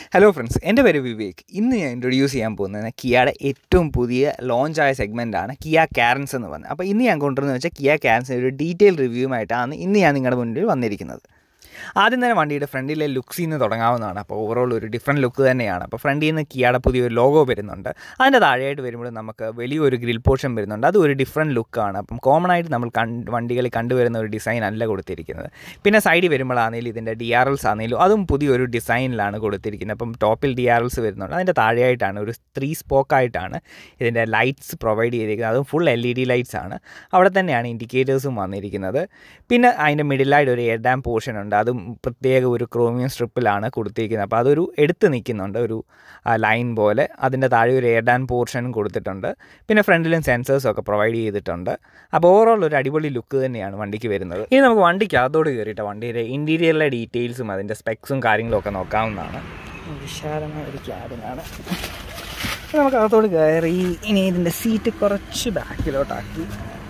Hello friends എൻ്റെ പേര് വിവേക് ഇന്ന് ഞാൻ ഇൻട്രൊഡ്യൂസ് ചെയ്യാൻ പോകുന്നത് കിയയുടെ ഏറ്റവും പുതിയ ലോഞ്ച് ആയ സെഗ്മെൻറ്റാണ് കിയ കാരൻസ് എന്ന് പറഞ്ഞത് അപ്പോൾ ഇന്ന് ഞാൻ കൊണ്ടുവരുന്നത് വെച്ചാൽ കിയ കാരൻസിൻ്റെ ഒരു ഡീറ്റെയിൽ റിവ്യൂമായിട്ടാണ് ഇന്ന് ഞാൻ നിങ്ങളുടെ മുന്നിൽ വന്നിരിക്കുന്നത് ആദ്യം തന്നെ വണ്ടിയുടെ ഫ്രണ്ടിലെ ലുക്സിൽ നിന്ന് തുടങ്ങാവുന്നതാണ് അപ്പോൾ ഓവറോൾ ഒരു ഡിഫറെൻറ്റ് ലുക്ക് തന്നെയാണ് അപ്പോൾ ഫ്രണ്ടിൽ നിന്ന് കിയയുടെ പുതിയൊരു ലോഗോ വരുന്നുണ്ട് അതിൻ്റെ താഴെയായിട്ട് വരുമ്പോൾ നമുക്ക് വലിയൊരു ഗ്രിൽ പോർഷൻ വരുന്നുണ്ട് അതും ഒരു ഡിഫറെൻറ്റ് ലുക്കാണ് അപ്പം കോമൺ ആയിട്ട് നമ്മൾ കണ്ട് വണ്ടികളിൽ കണ്ടുവരുന്ന ഒരു ഡിസൈൻ അല്ല കൊടുത്തിരിക്കുന്നത് പിന്നെ സൈഡിൽ വരുമ്പോഴാണെങ്കിലും ഇതിൻ്റെ ഡി ആർ എൽസ് ആണെങ്കിലും അതും പുതിയൊരു ഡിസൈനിലാണ് കൊടുത്തിരിക്കുന്നത് അപ്പം ടോപ്പിൽ ഡി ആർ എൽസ് വരുന്നുണ്ട് അതിൻ്റെ താഴെയായിട്ടാണ് ഒരു ത്രീ സ്പോക്കായിട്ടാണ് ഇതിൻ്റെ ലൈറ്റ്സ് പ്രൊവൈഡ് ചെയ്തിരിക്കുന്നത് അതും full L E D lights ആണ് അവിടെ തന്നെയാണ് ഇൻഡിക്കേറ്റേഴ്സും വന്നിരിക്കുന്നത് പിന്നെ അതിൻ്റെ മിഡിലായിട്ട് ഒരു എയർ ഡാം പോർഷൻ ഉണ്ട് അതും പ്രത്യേക ഒരു ക്രോമിയം സ്ട്രിപ്പിലാണ് കൊടുത്തിരിക്കുന്നത് അപ്പോൾ അതൊരു എടുത്ത് നിൽക്കുന്നുണ്ട് ഒരു ലൈൻ പോലെ അതിൻ്റെ താഴെ ഒരു എയർ ഡാൻ പോർഷനും കൊടുത്തിട്ടുണ്ട് പിന്നെ ഫ്രണ്ടിലും സെൻസേഴ്സും ഒക്കെ പ്രൊവൈഡ് ചെയ്തിട്ടുണ്ട് അപ്പോൾ ഓവറോൾ ഒരു അടിപൊളി ലുക്ക് തന്നെയാണ് വണ്ടിക്ക് വരുന്നത് ഇനി നമുക്ക് വണ്ടിക്ക് അകത്തോട് കയറിയിട്ട് വണ്ടിയുടെ ഇൻറ്റീരിയറിലെ ഡീറ്റെയിൽസും അതിൻ്റെ സ്പെക്സും കാര്യങ്ങളും ഒക്കെ നോക്കാവുന്നതാണ് വിശാലമായ ഒരു ക്യാബിനാണ് നമുക്ക് അകത്തോട് കയറി ഇനി ഇതിൻ്റെ സീറ്റ് കുറച്ച് ബാക്കിലോട്ടാക്കി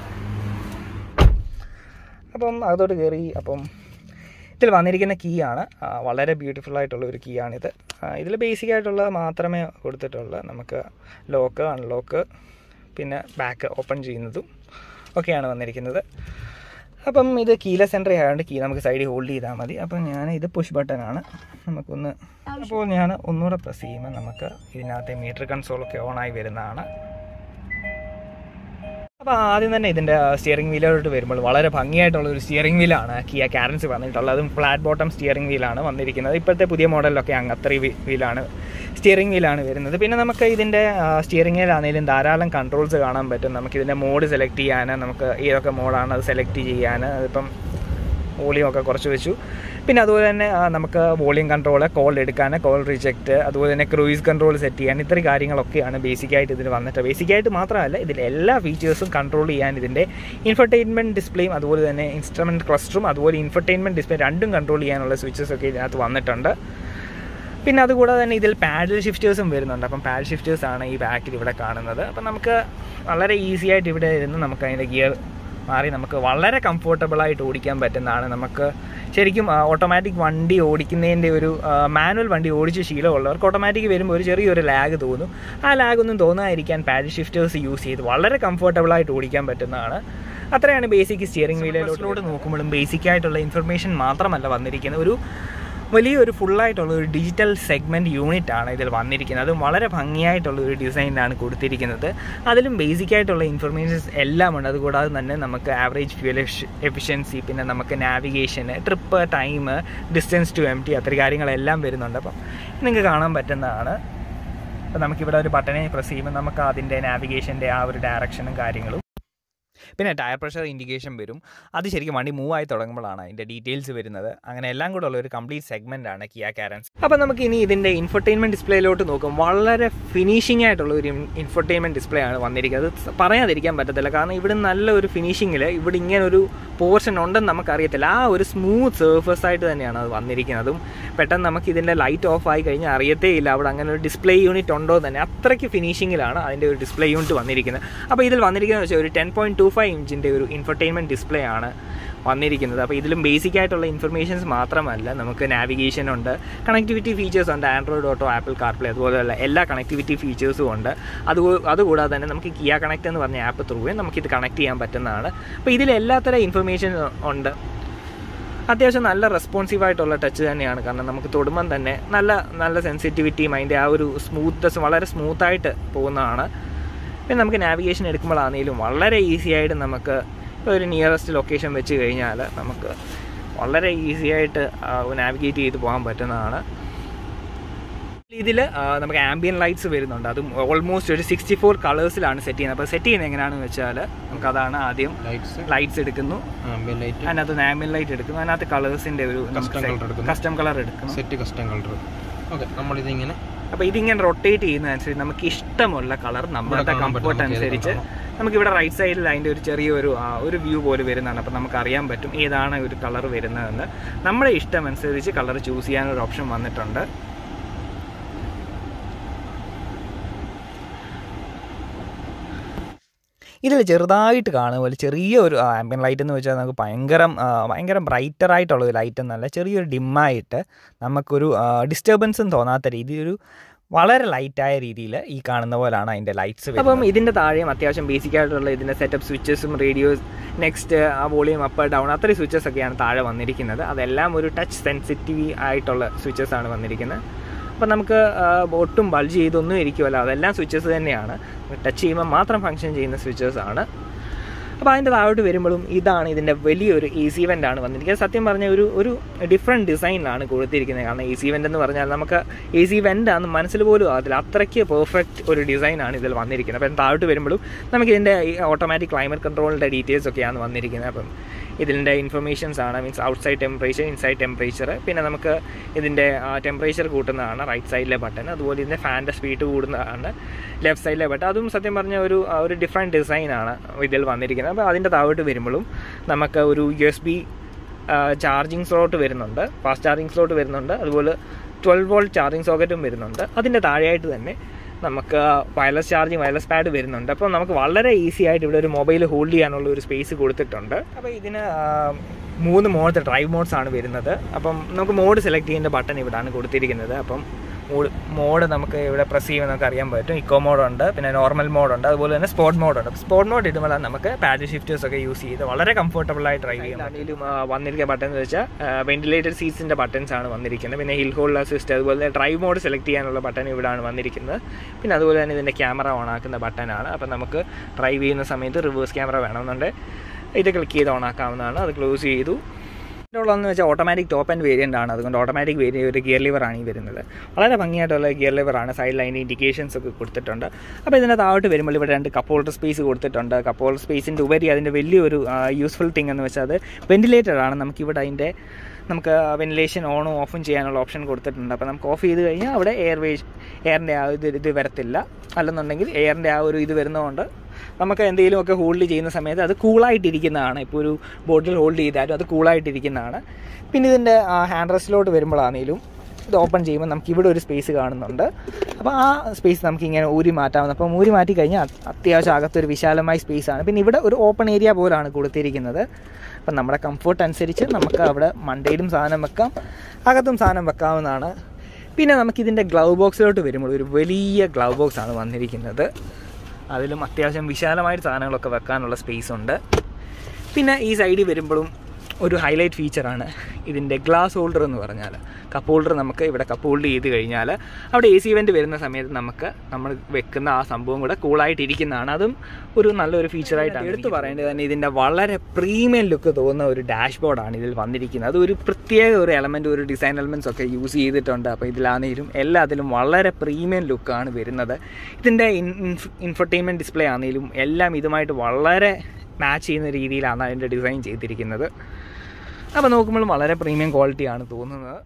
അപ്പം അകത്തോട്ട് കയറി അപ്പം ഇതിൽ വന്നിരിക്കുന്ന കീ ആണ് ആ, വളരെ ബ്യൂട്ടിഫുൾ ആയിട്ടുള്ള ഒരു കീ ആണിത് ഇതിൽ ബേസിക് ആയിട്ടുള്ള മാത്രമേ കൊടുത്തിട്ടുള്ളൂ നമുക്ക് ലോക്ക് അൺലോക്ക് പിന്നെ ബാക്ക് ഓപ്പൺ ചെയ്യുന്നതും ഒക്കെയാണ് വന്നിരിക്കുന്നത് അപ്പം ഇത് കീലെസ് എൻട്രി ആയതുകൊണ്ട് കീ നമുക്ക് സൈഡിൽ ഹോൾഡ് ചെയ്താൽ മതി അപ്പം ഞാൻ ഇത് പുഷ് ബട്ടനാണ് നമുക്കൊന്ന് അപ്പോൾ ഞാൻ ഒന്നുകൂടെ പ്രസ് ചെയ്യുമ്പോൾ നമുക്ക് ഇതിനകത്തെ മീറ്റർ കൺസോളൊക്കെ ഓണായി വരുന്നതാണ് അപ്പോൾ ആദ്യം തന്നെ ഇതിൻ്റെ സ്റ്റിയറിംഗ് വീലോട്ട് വരുമ്പോൾ വളരെ ഭംഗിയായിട്ടുള്ള ഒരു സ്റ്റിയറിംഗ് വീലാണ് കിയ കാരൻസ് വന്നിട്ടുള്ളത് അതും ഫ്ലാറ്റ് ബോട്ടം സ്റ്റിയറിംഗ് വീലാണ് വന്നിരിക്കുന്നത് ഇപ്പോഴത്തെ പുതിയ മോഡലിലൊക്കെ അങ്ങ് അത്രയും വീലാണ് സ്റ്റിയറിംഗ് വീലാണ് വരുന്നത് പിന്നെ നമുക്ക് ഇതിൻ്റെ സ്റ്റിയറിംഗ് വീലാണെങ്കിലും ധാരാളം കൺട്രോൾസ് കാണാൻ പറ്റും നമുക്ക് ഇതിൻ്റെ മോഡ് സെലക്ട് ചെയ്യാൻ നമുക്ക് ഏതൊക്കെ മോഡാണ് അത് സെലക്ട് ചെയ്യാൻ അതിപ്പം വോളിയം ഒക്കെ കുറച്ച് വെച്ചു പിന്നെ അതുപോലെ തന്നെ ആ, നമുക്ക് വോളിയം കൺട്രോൾ കോൾ എടുക്കാൻ കോൾ റിജക്റ്റ് അതുപോലെ തന്നെ ക്രൂയിസ് കൺട്രോൾ സെറ്റ് ചെയ്യാൻ ഇത്രയും കാര്യങ്ങളൊക്കെയാണ് ബേസിക്കായിട്ട് ഇതിൽ വന്നിട്ട് ബേസിക്കായിട്ട് മാത്രമല്ല ഇതിൽ എല്ലാ ഫീച്ചേഴ്സും കൺട്രോൾ ചെയ്യാൻ ഇതിൻ്റെ ഇൻഫർടൈൻമെൻറ്റ് ഡിസ്പ്ലേയും അതുപോലെ തന്നെ ഇൻസ്ട്രുമെൻറ്റ് ക്ലസ്റ്ററും അതുപോലെ ഇൻഫർടൈൻമെൻറ്റ് ഡിസ്പ്ലേ രണ്ടും കൺട്രോൾ ചെയ്യാനുള്ള സ്വിച്ചസ് ഒക്കെ ഇതിനകത്ത് വന്നിട്ടുണ്ട് പിന്നെ അതുകൂടാതെ തന്നെ ഇതിൽ പാഡൽ ഷിഫ്റ്റേഴ്സും വരുന്നുണ്ട് അപ്പം പാഡ് ഷിഫ്റ്റേഴ്സ് ആണ് ഈ ബാക്കിൽ ഇവിടെ കാണുന്നത് അപ്പം നമുക്ക് വളരെ ഈസി ആയിട്ട് ഇവിടെ ഇരുന്ന് നമുക്ക് അതിൻ്റെ ഗിയർ മാറി നമുക്ക് വളരെ കംഫർട്ടബിൾ ആയിട്ട് ഓടിക്കാൻ പറ്റുന്നതാണ് നമുക്ക് ശരിക്കും ഓട്ടോമാറ്റിക് വണ്ടി ഓടിക്കുന്നതിൻ്റെ ഒരു മാനുവൽ വണ്ടി ഓടിച്ച് ശീലമുള്ളവർക്ക് ഓട്ടോമാറ്റിക് വരുമ്പോൾ ഒരു ചെറിയൊരു ലാഗ് തോന്നും ആ ലാഗ് ഒന്നും തോന്നാതിരിക്കാൻ പാഡ് ഷിഫ്റ്റേഴ്സ് യൂസ് ചെയ്ത് വളരെ കംഫർട്ടബിൾ ആയിട്ട് ഓടിക്കാൻ പറ്റുന്നതാണ് അത്രയാണ് ബേസിക് സ്റ്റിയറിംഗ് വീലിലോട്ട് നോക്കുമ്പോഴും ബേസിക് ആയിട്ടുള്ള ഇൻഫർമേഷൻ മാത്രമല്ല വന്നിരിക്കുന്നത് ഒരു വലിയൊരു ഫുള്ളായിട്ടുള്ള ഒരു ഡിജിറ്റൽ സെഗ്മെൻറ്റ് യൂണിറ്റ് ആണ് ഇതിൽ വന്നിരിക്കുന്നത് അതും വളരെ ഭംഗിയായിട്ടുള്ള ഒരു ഡിസൈനാണ് കൊടുത്തിരിക്കുന്നത് അതിലും ബേസിക് ആയിട്ടുള്ള ഇൻഫർമേഷൻസ് എല്ലാം ഉണ്ട് അതുകൂടാതെ തന്നെ നമുക്ക് ആവറേജ് ഫ്യൂൽ എഫിഷ്യൻസി പിന്നെ നമുക്ക് നാവിഗേഷന് trip time distance to empty അത്ര കാര്യങ്ങളെല്ലാം വരുന്നുണ്ട് അപ്പം നിങ്ങൾക്ക് കാണാൻ പറ്റുന്നതാണ് അപ്പം നമുക്കിവിടെ ഒരു ബട്ടനെ പ്രസ് ചെയ്യുമ്പോൾ നമുക്ക് അതിൻ്റെ നാവിഗേഷൻ്റെ ആ ഒരു ഡയറക്ഷനും കാര്യങ്ങളും പിന്നെ ടയർ പ്രഷർ ഇൻഡിക്കേഷൻ വരും അത് ശരിക്കും വണ്ടി മൂവ് ആയി തുടങ്ങുമ്പോഴാണ് അതിൻ്റെ ഡീറ്റെയിൽസ് വരുന്നത് അങ്ങനെ എല്ലാം കൂടെ ഉള്ള ഒരു കംപ്ലീറ്റ് സെഗ്മെൻ്റ് ആണ് കിയ കാരൻസ് അപ്പോൾ നമുക്ക് ഇനി ഇതിൻ്റെ ഇൻഫർടൈൻമെൻറ്റ് ഡിസ്പ്ലേയിലോട്ട് നോക്കും വളരെ ഫിനിഷിംഗ് ആയിട്ടുള്ള ഒരു ഇൻഫർടൈൻമെൻറ്റ് ഡിസ്പ്ലേ ആണ് വന്നിരിക്കുന്നത് അത് പറയാതിരിക്കാൻ പറ്റത്തില്ല കാരണം ഇവിടെ നല്ല ഒരു ഫിനിഷിങ്ങിൽ ഇവിടെ ഇങ്ങനെ ഒരു പോർഷൻ ഉണ്ടെന്ന് നമുക്കറിയത്തില്ല ആ ഒരു സ്മൂത്ത് സർഫസ് ആയിട്ട് തന്നെയാണ് അത് വന്നിരിക്കുന്നതും പെട്ടെന്ന് നമുക്ക് ഇതിൻ്റെ ലൈറ്റ് ഓഫ് ആയി കഴിഞ്ഞാൽ അറിയത്തേ ഇല്ല അവിടെ അങ്ങനെ ഒരു ഡിസ്പ്ലേ യൂണിറ്റ് ഉണ്ടോ തന്നെ അത്രയ്ക്ക് ഫിനിഷിങ്ങിലാണ് അതിൻ്റെ ഒരു ഡിസ്പ്ലേ യൂണിറ്റ് വന്നിരിക്കുന്നത് അപ്പോൾ ഇതിൽ വന്നിരിക്കുന്നത് വെച്ചാൽ ഒരു ടെൻ പോയിൻറ്റ് ടു ഫൈവ് ഇഞ്ചിൻ്റെ ഒരു ഇൻഫർടൈൻമെൻറ്റ് ഡിസ്പ്ലേ ആണ് വന്നിരിക്കുന്നത് അപ്പോൾ ഇതിലും ബേസിക് ആയിട്ടുള്ള ഇൻഫർമേഷൻസ് മാത്രമല്ല നമുക്ക് നാവിഗേഷൻ ഉണ്ട് കണക്ടിവിറ്റി ഫീച്ചേഴ്സ് ഉണ്ട് ആൻഡ്രോയിഡ് ഓട്ടോ ആപ്പിൾ കാർപ്ലേ അതുപോലെയുള്ള എല്ലാ കണക്ടിവിറ്റി ഫീച്ചേഴ്സും ഉണ്ട് അത് അതുകൂടാതെ തന്നെ നമുക്ക് കിയ കണക്ട് എന്ന് പറഞ്ഞ ആപ്പ് ത്രൂവേ നമുക്കിത് കണക്ട് ചെയ്യാൻ പറ്റുന്നതാണ് അപ്പോൾ ഇതിൽ എല്ലാത്തരം ഇൻഫർമേഷൻ ഉണ്ട് അത്യാവശ്യം നല്ല റെസ്പോൺസീവ് ആയിട്ടുള്ള ടച്ച് തന്നെയാണ് കാരണം നമുക്ക് തൊടുമ്പം തന്നെ നല്ല നല്ല സെൻസിറ്റിവിറ്റിയും അതിൻ്റെ ആ ഒരു സ്മൂത്ത്നെസ് വളരെ സ്മൂത്തായിട്ട് പോകുന്നതാണ് പിന്നെ നമുക്ക് നാവിഗേഷൻ എടുക്കുമ്പോഴാണെങ്കിലും വളരെ ഈസി ആയിട്ട് നമുക്ക് ഇപ്പോൾ ഒരു നിയറസ്റ്റ് ലൊക്കേഷൻ വെച്ച് കഴിഞ്ഞാൽ നമുക്ക് വളരെ ഈസി ആയിട്ട് നാവിഗേറ്റ് ചെയ്ത് പോകാൻ പറ്റുന്നതാണ് ഇതിൽ നമുക്ക് ആംബിയൻ ലൈറ്റ്സ് വരുന്നുണ്ട് അതും ഓൾമോസ്റ്റ് ഒരു സിക്സ്റ്റി ഫോർ കളേഴ്സിലാണ് സെറ്റ് ചെയ്യുന്നത് അപ്പോൾ സെറ്റ് ചെയ്യുന്നത് എങ്ങനെയാണെന്ന് വെച്ചാൽ നമുക്ക് അതാണ് ആദ്യം ലൈറ്റ്സ് ലൈറ്റ്സ് എടുക്കുന്നു ആംബിയൻ ലൈറ്റ് അതിനകത്ത് ആംബിയൻ ലൈറ്റ് എടുക്കുന്നു അതിനകത്ത് കളേഴ്സിൻ്റെ ഒരു Custom colour എടുക്കുന്നു. കസ്റ്റം കളർ എടുക്കുന്നു സെറ്റ് കസ്റ്റം കളർ ഓക്കെ നമ്മളിതിങ്ങനെ അപ്പോൾ ഇതിങ്ങനെ റൊട്ടേറ്റ് ചെയ്യുന്നതനുസരിച്ച് നമുക്ക് ഇഷ്ടമുള്ള കളർ നമ്മുടെ കാണാൻ പറ്റും. കംഫർട്ട് നമുക്ക് ഏത് അനുസരിച്ച് നമുക്കിവിടെ റൈറ്റ് സൈഡിൽ അതിൻ്റെ ഒരു ചെറിയൊരു ആ, ഒരു വ്യൂ പോലെ വരുന്നതാണ് അപ്പോൾ നമുക്ക് അറിയാൻ പറ്റും ഏതാണ് ഒരു കളർ വരുന്നതെന്ന് നമ്മുടെ ഇഷ്ടം അനുസരിച്ച് കളർ ചൂസ് ചെയ്യാനൊരു ഓപ്ഷൻ വന്നിട്ടുണ്ട് ഇതിൽ ചെറുതായിട്ട് കാണുന്ന പോലെ ചെറിയ ഒരു ആംബിയൻ ലൈറ്റ് എന്ന് വെച്ചാൽ നമുക്ക് ഭയങ്കര ഭയങ്കര ബ്രൈറ്റർ ആയിട്ടുള്ള ഒരു ലൈറ്റ് എന്നല്ല ചെറിയൊരു ഡിമ്മായിട്ട് നമുക്കൊരു ഡിസ്റ്റർബൻസും തോന്നാത്ത രീതിയിൽ ഒരു വളരെ ലൈറ്റായ രീതിയിൽ ഈ കാണുന്ന പോലാണ് അതിൻ്റെ ലൈറ്റ്സ് അപ്പം ഇതിൻ്റെ താഴെയും അത്യാവശ്യം ബേസിക് ആയിട്ടുള്ള ഇതിൻ്റെ സെറ്റപ്പ് സ്വിച്ചസും റേഡിയോസ് നെക്സ്റ്റ് ആ വോളിയം അപ്പ് ഡൗൺ അത്രയും സ്വിച്ചസ് ഒക്കെയാണ് താഴെ വന്നിരിക്കുന്നത് അതെല്ലാം ഒരു ടച്ച് സെൻസിറ്റീവ് ആയിട്ടുള്ള സ്വിച്ചസ് ആണ് വന്നിരിക്കുന്നത് അപ്പം നമുക്ക് ആ, ഒട്ടും ബൾജ് ചെയ്തൊന്നും ഇരിക്കുമല്ലോ അതെല്ലാം സ്വിച്ചസ് തന്നെയാണ് ടച്ച് ചെയ്യുമ്പോൾ മാത്രം ഫങ്ഷൻ ചെയ്യുന്ന സ്വിച്ചസ് ആണ് അപ്പോൾ അതിൻ്റെ താഴോട്ട് വരുമ്പോഴും ഇതാണ് ഇതിൻ്റെ വലിയൊരു എ സി വെൻ്റ് ആണ് വന്നിരിക്കുന്നത് സത്യം പറഞ്ഞ ഒരു ഒരു ഡിഫറെൻറ്റ് ഡിസൈനിലാണ് കൊടുത്തിരിക്കുന്നത് കാരണം എ സി വെൻ്റ് എന്ന് പറഞ്ഞാൽ നമുക്ക് എ സി വെൻ്റ് ആണെന്ന് മനസ്സിൽ പോലും ആകത്തില്ല അത്രയ്ക്ക് പെർഫെക്റ്റ് ഒരു ഡിസൈനാണ് ഇതിൽ വന്നിരിക്കുന്നത് അപ്പം താഴോട്ട് വരുമ്പോഴും നമുക്ക് ഇതിൻ്റെ ഓട്ടോമാറ്റിക് ക്ലൈമറ്റ് കൺട്രോളിൻ്റെ ഡീറ്റെയിൽസ് ഒക്കെയാണ് വന്നിരിക്കുന്നത് അപ്പം ഇതിൻ്റെ ഇൻഫർമേഷൻസ് ആണ് means outside temperature inside temperature പിന്നെ നമുക്ക് ഇതിൻ്റെ ടെമ്പറേച്ചർ കൂട്ടുന്നതാണ് റൈറ്റ് സൈഡിലെ ബട്ടൺ അതുപോലെ ഇതിൻ്റെ ഫാൻ്റെ സ്പീഡ് കൂടുന്നതാണ് ലെഫ്റ്റ് സൈഡിലെ ബട്ടൺ അതും സത്യം പറഞ്ഞ ഒരു ആ, ഒരു ഡിഫറെൻറ്റ് ഡിസൈനാണ് ഇതിൽ വന്നിരിക്കുന്നത് അപ്പോൾ അതിൻ്റെ താഴോട്ട് വരുമ്പോഴും നമുക്ക് ഒരു U S B charging slot വരുന്നുണ്ട് ഫാസ്റ്റ് ചാർജിങ് സ്ലോട്ട് വരുന്നുണ്ട് അതുപോലെ ട്വൽവ് വോൾട്ട് ചാർജിങ് സോക്കറ്റും വരുന്നുണ്ട് അതിൻ്റെ താഴെയായിട്ട് തന്നെ നമുക്ക് വയർലെസ് ചാർജിങ് വയർലെസ് പാഡ് വരുന്നുണ്ട് അപ്പോൾ നമുക്ക് വളരെ ഈസി ആയിട്ട് ഇവിടെ ഒരു മൊബൈൽ ഹോൾഡ് ചെയ്യാനുള്ള ഒരു സ്പേസ് കൊടുത്തിട്ടുണ്ട് അപ്പോൾ ഇതിന് ആ, മൂന്ന് മോഡത്തെ ഡ്രൈവ് മോഡ്സ് ആണ് വരുന്നത് അപ്പം നമുക്ക് മോഡ് സെലക്ട് ചെയ്യേണ്ട ബട്ടൺ ഇവിടാണ് കൊടുത്തിരിക്കുന്നത് അപ്പം മോഡ് മോഡ് നമുക്ക് ഇവിടെ പ്രസ് ചെയ്യുമ്പോൾ നമുക്ക് അറിയാൻ പറ്റും ഇക്കോ മോഡുണ്ട് പിന്നെ നോർമൽ മോഡുണ്ട് അതുപോലെ തന്നെ സ്പോർട്ട് മോഡുണ്ട് സ്പോർട്ട് മോഡ് ഇടുമ്പോഴാണ് നമുക്ക് പാഡ് ഷിഫ്റ്റേഴ്സ് ഒക്കെ യൂസ് ചെയ്ത് വളരെ കംഫർട്ടബിൾ ആയി ഡ്രൈവ് ചെയ്യാൻ പറ്റും വന്നിരിക്കുന്ന ബട്ടൺ എന്ന് വെച്ചാൽ വെന്റിലേറ്റഡ് സീറ്റ്സിൻ്റെ ബട്ടൺസ് ആണ് വന്നിരിക്കുന്നത് പിന്നെ ഹിൽ ഹോൾഡ് അസിസ്റ്റ് അതുപോലെ തന്നെ ഡ്രൈവ് മോഡ് സെലക്ട് ചെയ്യാനുള്ള ബട്ടൺ ഇവിടാണ് വന്നിരിക്കുന്നത് പിന്നെ അതുപോലെ തന്നെ ഇതിൻ്റെ ക്യാമറ ഓൺ ആക്കുന്ന ബട്ടനാണ് അപ്പം നമുക്ക് ഡ്രൈവ് ചെയ്യുന്ന സമയത്ത് റിവേഴ്സ് ക്യാമറ വേണമെന്നുണ്ടെങ്കിൽ ഇത് ക്ലിക്ക് ചെയ്ത് ഓൺ ആക്കാവുന്നതാണ് അത് ക്ലോസ് ചെയ്തു ഉള്ളതെന്ന് വെച്ചാൽ ഓട്ടോമാറ്റിക് ടോപ്പ് ആൻഡ് വേരിയൻ്റ് ആണ് അതുകൊണ്ട് ഓട്ടോമാറ്റിക് വേരിയ ഒരു ഗിയർ ലിവർ ആണ് ഈ വരുന്നത് വളരെ ഭംഗിയായിട്ടുള്ള ഗിയർ ലിവർ ആണ് സൈഡിൽ അതിൻ്റെ ഇൻഡിക്കേഷൻസ് ഒക്കെ കൊടുത്തിട്ടുണ്ട് അപ്പോൾ ഇതിൻ്റെ താഴോട്ട് വരുമ്പോൾ ഇവിടെ രണ്ട് കപ്പ് ഹോൾഡർ സ്പേസ് കൊടുത്തിട്ടുണ്ട് കപ്പ് ഹോൾഡർ സ്പേസിൻ്റെ ഉപരി അതിൻ്റെ വലിയൊരു യൂസ്ഫുൾ തിങ് എന്ന് വെച്ചാൽ അത് വെന്റിലേറ്റഡ് ആണ് നമുക്കിവിടെ അതിൻ്റെ നമുക്ക് വെന്റിലേഷൻ ഓണും ഓഫും ചെയ്യാനുള്ള ഓപ്ഷൻ കൊടുത്തിട്ടുണ്ട് അപ്പോൾ നമുക്ക് ഓഫ് ചെയ്ത് കഴിഞ്ഞാൽ അവിടെ എയർ വേജ് എയറിൻ്റെ ആ ഇത് ഇത് വരത്തില്ല അല്ലെന്നുണ്ടെങ്കിൽ എയറിൻ്റെ ആ ഒരു ഇത് വരുന്നതുകൊണ്ട് നമുക്ക് എന്തെങ്കിലുമൊക്കെ ഹോൾഡ് ചെയ്യുന്ന സമയത്ത് അത് കൂളായിട്ടിരിക്കുന്നതാണ് ഇപ്പോൾ ഒരു ബോട്ടിൽ ഹോൾഡ് ചെയ്താലും അത് കൂളായിട്ടിരിക്കുന്നതാണ് പിന്നെ ഇതിൻ്റെ ഹാൻഡ് റെസ്റ്റിലോട്ട് വരുമ്പോഴാണെങ്കിലും ഇത് ഓപ്പൺ ചെയ്യുമ്പോൾ നമുക്ക് ഇവിടെ ഒരു സ്പേസ് കാണുന്നുണ്ട് അപ്പോൾ ആ സ്പേസ് നമുക്ക് ഇങ്ങനെ ഊരി മാറ്റാവുന്ന അപ്പം ഊരി മാറ്റി കഴിഞ്ഞാൽ അത് അത്യാവശ്യം അകത്തൊരു വിശാലമായ സ്പേസാണ് പിന്നെ ഇവിടെ ഒരു ഓപ്പൺ ഏരിയ പോലാണ് കൊടുത്തിരിക്കുന്നത് അപ്പം നമ്മുടെ കംഫർട്ട് അനുസരിച്ച് നമുക്ക് അവിടെ മണ്ടയിലും സാധനം വെക്കാം അകത്തും സാധനം വെക്കാവുന്നതാണ് പിന്നെ നമുക്കിതിൻ്റെ ഗ്ലൗ ബോക്സിലോട്ട് വരുമ്പോൾ ഒരു വലിയ ഗ്ലൗ ബോക്സ് ആണ് വന്നിരിക്കുന്നത് അതിലും അത്യാവശ്യം വിശാലമായിട്ട് സാധനങ്ങളൊക്കെ വെക്കാനുള്ള സ്പേസ് ഉണ്ട് പിന്നെ ഈ സൈഡിൽ വരുമ്പോഴും ഒരു ഹൈലൈറ്റ് ഫീച്ചറാണ് ഇതിൻ്റെ ഗ്ലാസ് ഹോൾഡർ എന്ന് പറഞ്ഞാൽ കപ്പ് ഹോൾഡർ നമുക്ക് ഇവിടെ കപ്പ് ഹോൾഡ് ചെയ്ത് കഴിഞ്ഞാൽ അവിടെ എ സി ഇവൻറ്റ് വരുന്ന സമയത്ത് നമുക്ക് നമ്മൾ വെക്കുന്ന ആ സംഭവം കൂടെ കൂളായിട്ടിരിക്കുന്നതാണ് അതും ഒരു നല്ലൊരു ഫീച്ചറായിട്ടാണ് എടുത്തു പറയേണ്ടത് തന്നെ ഇതിൻ്റെ വളരെ പ്രീമിയം ലുക്ക് തോന്നുന്ന ഒരു ഡാഷ്ബോർഡാണ് ഇതിൽ വന്നിരിക്കുന്നത് അത് ഒരു പ്രത്യേക ഒരു എലമെൻറ്റ് ഒരു ഡിസൈൻ എലമെൻറ്റ്സ് ഒക്കെ യൂസ് ചെയ്തിട്ടുണ്ട് അപ്പോൾ ഇതിലാണെങ്കിലും എല്ലാത്തിലും വളരെ പ്രീമിയം ലുക്കാണ് വരുന്നത് ഇതിൻ്റെ ഇൻഫർടൈൻമെൻറ്റ് ഡിസ്പ്ലേ ആണെങ്കിലും എല്ലാം ഇതുമായിട്ട് വളരെ മാച്ച് ചെയ്യുന്ന രീതിയിലാണ് അതിൻ്റെ ഡിസൈൻ ചെയ്തിരിക്കുന്നത് അപ്പോൾ നോക്കുമ്പോൾ വളരെ പ്രീമിയം ക്വാളിറ്റിയാണ് തോന്നുന്നത്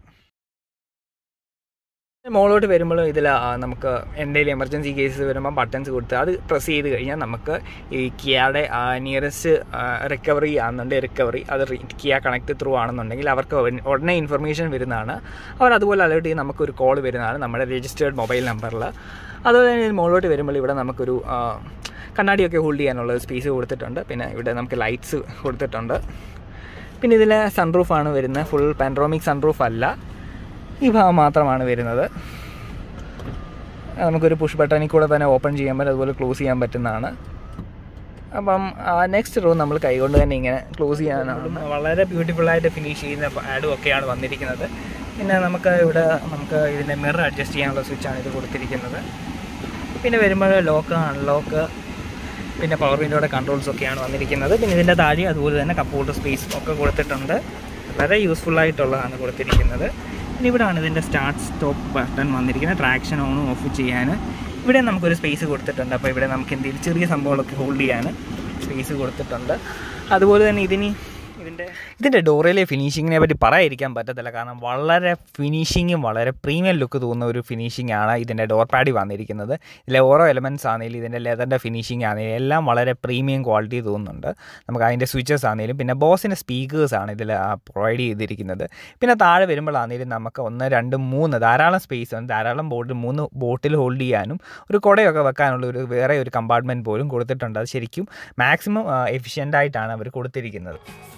മോളോട്ട് വരുമ്പോഴും ഇതിൽ നമുക്ക് എന്തെങ്കിലും എമർജൻസി കേസ് വരുമ്പോൾ ബട്ടൺസ് കൊടുത്ത് അത് പ്രസ് ചെയ്ത് കഴിഞ്ഞാൽ നമുക്ക് ഈ കിയയുടെ നിയറസ്റ്റ് റിക്കവറി ആണെന്നുണ്ട് റിക്കവറി അത് കിയ കണക്ട് ത്രൂ ആണെന്നുണ്ടെങ്കിൽ അവർക്ക് ഉടൻ- ഉടനെ ഇൻഫർമേഷൻ വരുന്നതാണ് അവർ അതുപോലെ അലേർട്ട് ചെയ്ത് നമുക്കൊരു കോൾ വരുന്നതാണ് നമ്മുടെ രജിസ്റ്റേർഡ് മൊബൈൽ നമ്പറിൽ അതുപോലെ തന്നെ ഇത് മുകളിലോട്ട് വരുമ്പോൾ ഇവിടെ നമുക്കൊരു ആ, കണ്ണാടിയൊക്കെ ഹോൾഡ് ചെയ്യാനുള്ള സ്പേസ് കൊടുത്തിട്ടുണ്ട് പിന്നെ ഇവിടെ നമുക്ക് ലൈറ്റ്സ് കൊടുത്തിട്ടുണ്ട് പിന്നെ ഇതിൽ സൺറൂഫാണ് വരുന്നത് ഫുൾ പാൻഡ്രോമിക് സൺറൂഫ് അല്ല ഈ ഭാഗം മാത്രമാണ് വരുന്നത് അത് നമുക്കൊരു പുഷ് ബട്ടണിൽ കൂടെ തന്നെ ഓപ്പൺ ചെയ്യാൻ പറ്റും അതുപോലെ ക്ലോസ് ചെയ്യാൻ പറ്റുന്നതാണ് അപ്പം നെക്സ്റ്റ് റോ നമ്മൾ കൈകൊണ്ട് തന്നെ ഇങ്ങനെ ക്ലോസ് ചെയ്യാനാണ് വളരെ ബ്യൂട്ടിഫുള്ളായിട്ട് ഫിനിഷ് ചെയ്യുന്ന ആഡും ഒക്കെയാണ് വന്നിരിക്കുന്നത് പിന്നെ നമുക്ക് ഇവിടെ നമുക്ക് ഇതിൻ്റെ മിറർ അഡ്ജസ്റ്റ് ചെയ്യാനുള്ള സ്വിച്ചാണ് ഇത് കൊടുത്തിരിക്കുന്നത് പിന്നെ വരുമ്പോൾ ലോക്ക് അൺലോക്ക് പിന്നെ പവർ വിൻഡോയുടെ കൺട്രോൾസ് ഒക്കെയാണ് വന്നിരിക്കുന്നത് പിന്നെ ഇതിൻ്റെ താഴെ അതുപോലെ തന്നെ കപ്പ് ഹോൾഡർ സ്പേസ് ഒക്കെ കൊടുത്തിട്ടുണ്ട് വളരെ യൂസ്ഫുൾ ആയിട്ടുള്ളതാണ് കൊടുത്തിരിക്കുന്നത് പിന്നെ ഇവിടെയാണ് ഇതിൻ്റെ സ്റ്റാർട്ട് സ്റ്റോപ്പ് ബട്ടൺ വന്നിരിക്കുന്നത് ട്രാക്ഷൻ ഓണും ഓഫ് ചെയ്യാൻ ഇവിടെ നമുക്കൊരു സ്പേസ് കൊടുത്തിട്ടുണ്ട് അപ്പോൾ ഇവിടെ നമുക്ക് എന്തെങ്കിലും ചെറിയ സംഭവങ്ങളൊക്കെ ഹോൾഡ് ചെയ്യാൻ സ്പേസ് കൊടുത്തിട്ടുണ്ട് അതുപോലെ തന്നെ ഇതിന് ഇതിൻ്റെ ഇതിൻ്റെ ഡോറിലെ ഫിനിഷിങ്ങിനെ പറ്റി പറയാതിരിക്കാൻ പറ്റത്തില്ല കാരണം വളരെ ഫിനിഷിങ്ങും വളരെ പ്രീമിയം ലുക്ക് തോന്നുന്ന ഒരു ഫിനിഷിംഗ് ആണ് ഇതിൻ്റെ ഡോർ പാഡിൽ വന്നിരിക്കുന്നത് ഇതിലെ ഓരോ എലമെൻറ്റ്സ് ആണെങ്കിലും ഇതിൻ്റെ ലെതറിൻ്റെ ഫിനിഷിംഗ് ആണെങ്കിലും എല്ലാം വളരെ പ്രീമിയം ക്വാളിറ്റി തോന്നുന്നുണ്ട് നമുക്ക് അതിൻ്റെ സ്വിച്ചസ് ആണെങ്കിലും പിന്നെ ബോസിൻ്റെ സ്പീക്കേഴ്സ് ആണ് ഇതിൽ പ്രൊവൈഡ് ചെയ്തിരിക്കുന്നത് പിന്നെ താഴെ വരുമ്പോഴാണെങ്കിലും നമുക്ക് ഒന്ന് രണ്ട് മൂന്ന് ധാരാളം സ്പേസ് ഉണ്ട് ധാരാളം ബോട്ടിൽ മൂന്ന് ബോട്ടിൽ ഹോൾഡ് ചെയ്യാനും ഒരു കുടയൊക്കെ വെക്കാനുള്ള ഒരു വേറെ ഒരു കമ്പാർട്ട്മെൻറ്റ് പോലും കൊടുത്തിട്ടുണ്ട് അത് ശരിക്കും മാക്സിമം എഫിഷ്യൻ്റ് ആയിട്ടാണ് അവർ കൊടുത്തിരിക്കുന്നത്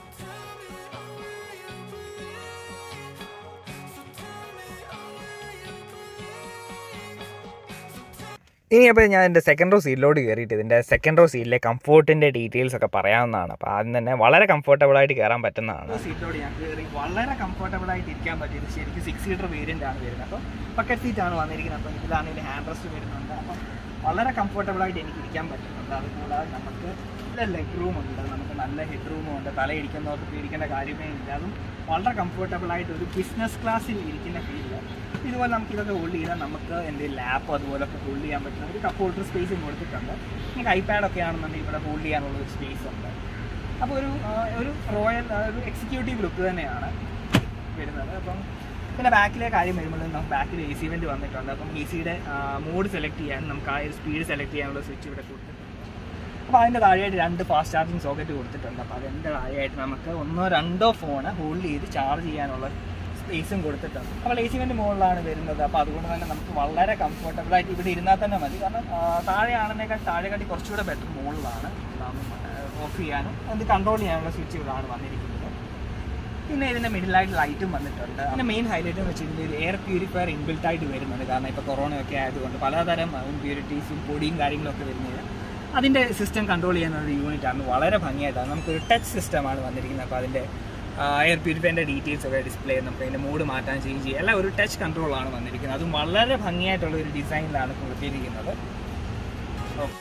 ഇനി അപ്പോൾ ഞാൻ എൻ്റെ സെക്കൻഡ് റോ സീറ്റിലോട്ട് കയറിയിട്ട് ഇതിൻ്റെ സെക്കൻഡ് റോ സീറ്റിലെ കംഫോർട്ടിൻ്റെ ഡീറ്റെയിൽസ് ഒക്കെ പറയാവുന്നതാണ് അപ്പോൾ ആദ്യം തന്നെ വളരെ കംഫർട്ടബിൾ ആയിട്ട് കയറാൻ പറ്റുന്നതാണ് സീറ്റിലോട്ട് ഞാൻ കയറി വളരെ കംഫർട്ടബിൾ ആയിട്ട് ഇരിക്കാൻ പറ്റിയത് ശരിക്കും സിക്സ് സീറ്റർ വേരിയൻ്റ് ആണ് വരുന്നത് അപ്പോൾ ബക്കറ്റ് സീറ്റാണ് വന്നിരിക്കുന്നത് അപ്പോൾ ഇതിലാണെങ്കിൽ ഹാൻഡ് റെസ്റ്റ് വരുന്നുണ്ട് അപ്പം വളരെ കംഫർട്ടബിൾ ആയിട്ട് എനിക്ക് ഇരിക്കാൻ പറ്റുന്നുണ്ട് അതുകൂടാതെ നമുക്ക് നല്ല ലെഗ് റൂം ഉണ്ട് നമുക്ക് നല്ല ഹെഡ് റൂമും ഉണ്ട് തലയിടിക്കുന്നവർക്ക് പേടിക്കേണ്ട കാര്യമേ ഇല്ല അതും വളരെ കംഫർട്ടബിൾ ആയിട്ട് ഒരു ബിസിനസ് ക്ലാസ്സിൽ ഇരിക്കുന്ന ഫീലില്ല ഇതുപോലെ നമുക്ക് ഇതൊക്കെ ഹോൾഡ് ചെയ്താൽ നമുക്ക് എൻ്റെ ലാപ്പ് അതുപോലൊക്കെ ഹോൾഡ് ചെയ്യാൻ പറ്റുന്ന ഒരു കപ്പ് ഹോൾഡർ സ്പേസും കൊടുത്തിട്ടുണ്ട് നമുക്ക് ഐപാഡൊക്കെ ആണെന്നുണ്ടെങ്കിൽ ഇവിടെ ഹോൾഡ് ചെയ്യാനുള്ള ഒരു സ്പേസ് ഉണ്ട് അപ്പോൾ ഒരു ആ, ഒരു റോയൽ ആ, ഒരു എക്സിക്യൂട്ടീവ് ലുക്ക് തന്നെയാണ് വരുന്നത് അപ്പം പിന്നെ ബാക്കിലെ കാര്യം വരുമ്പോൾ നമുക്ക് ബാക്കിൽ എ സി വെൻറ്റ് വന്നിട്ടുണ്ട് അപ്പം എ സിയുടെ മോഡ് സെലക്ട് ചെയ്യാൻ നമുക്ക് ആ ഒരു സ്പീഡ് സെലക്ട് ചെയ്യാനുള്ള സ്വിച്ച് ഇവിടെ കൊടുത്തിട്ടുണ്ട് അപ്പോൾ അതിൻ്റെ താഴെയായിട്ട് രണ്ട് ഫാസ്റ്റ് ചാർജിങ് സോക്കറ്റ് കൊടുത്തിട്ടുണ്ട് അപ്പോൾ അതിൻ്റെ താഴെയായിട്ട് നമുക്ക് ഒന്നോ രണ്ടോ ഫോൺ ഹോൾഡ് ചെയ്ത് ചാർജ് ചെയ്യാനുള്ള സ്പേസും കൊടുത്തിട്ടുണ്ട് അപ്പോൾ എ സി വെൻ്റെ മുകളിലാണ് വരുന്നത് അപ്പോൾ അതുകൊണ്ട് തന്നെ നമുക്ക് വളരെ കംഫർട്ടബിൾ ആയിട്ട് ഇവിടെ ഇരുന്നാൽ തന്നെ മതി കാരണം ആ, താഴെയാണെന്നേക്കാൾ താഴെ കാട്ടി കുറച്ചുകൂടെ ബെറ്റർ മുകളിലാണ് ഓഫ് ചെയ്യാനും അത് കൺട്രോൾ ചെയ്യാനുള്ള സ്വിച്ച് ഇവിടെയാണ് വന്നിരിക്കുന്നത് പിന്നെ ഇതിൻ്റെ മിഡിലായിട്ട് ലൈറ്റും വന്നിട്ടുണ്ട് പിന്നെ മെയിൻ ഹൈലൈറ്റ് എന്ന് വെച്ചാൽ ഇതിൻ്റെ ഒരു എയർ പ്യൂരിഫയർ ഇൻബിൽട്ട് ആയിട്ട് വരുന്നുണ്ട് കാരണം ഇപ്പോൾ കൊറോണയൊക്കെ ആയതുകൊണ്ട് പലതരം ഇമ്പ്യൂരിറ്റീസും പൊടിയും കാര്യങ്ങളൊക്കെ വരുന്നത് അതിൻ്റെ സിസ്റ്റം കൺട്രോൾ ചെയ്യുന്ന ഒരു യൂണിറ്റ് ആണ് വളരെ ഭംഗിയായിട്ടാണ് നമുക്കൊരു ടച്ച് സിസ്റ്റമാണ് വന്നിരിക്കുന്നത് അപ്പോൾ അതിൻ്റെ എയർ പ്യൂരിഫയറിൻ്റെ ഡീറ്റെയിൽസ് ഒക്കെ ഡിസ്പ്ലേ നമുക്ക് അതിൻ്റെ മൂഡ് മാറ്റാൻ ചേഞ്ച് ചെയ്യുക എല്ലാം ഒരു ടച്ച് കൺട്രോളാണ് വന്നിരിക്കുന്നത് അതും വളരെ ഭംഗിയായിട്ടുള്ള ഒരു ഡിസൈനിലാണ് കൊടുത്തിരിക്കുന്നത് ഓക്കെ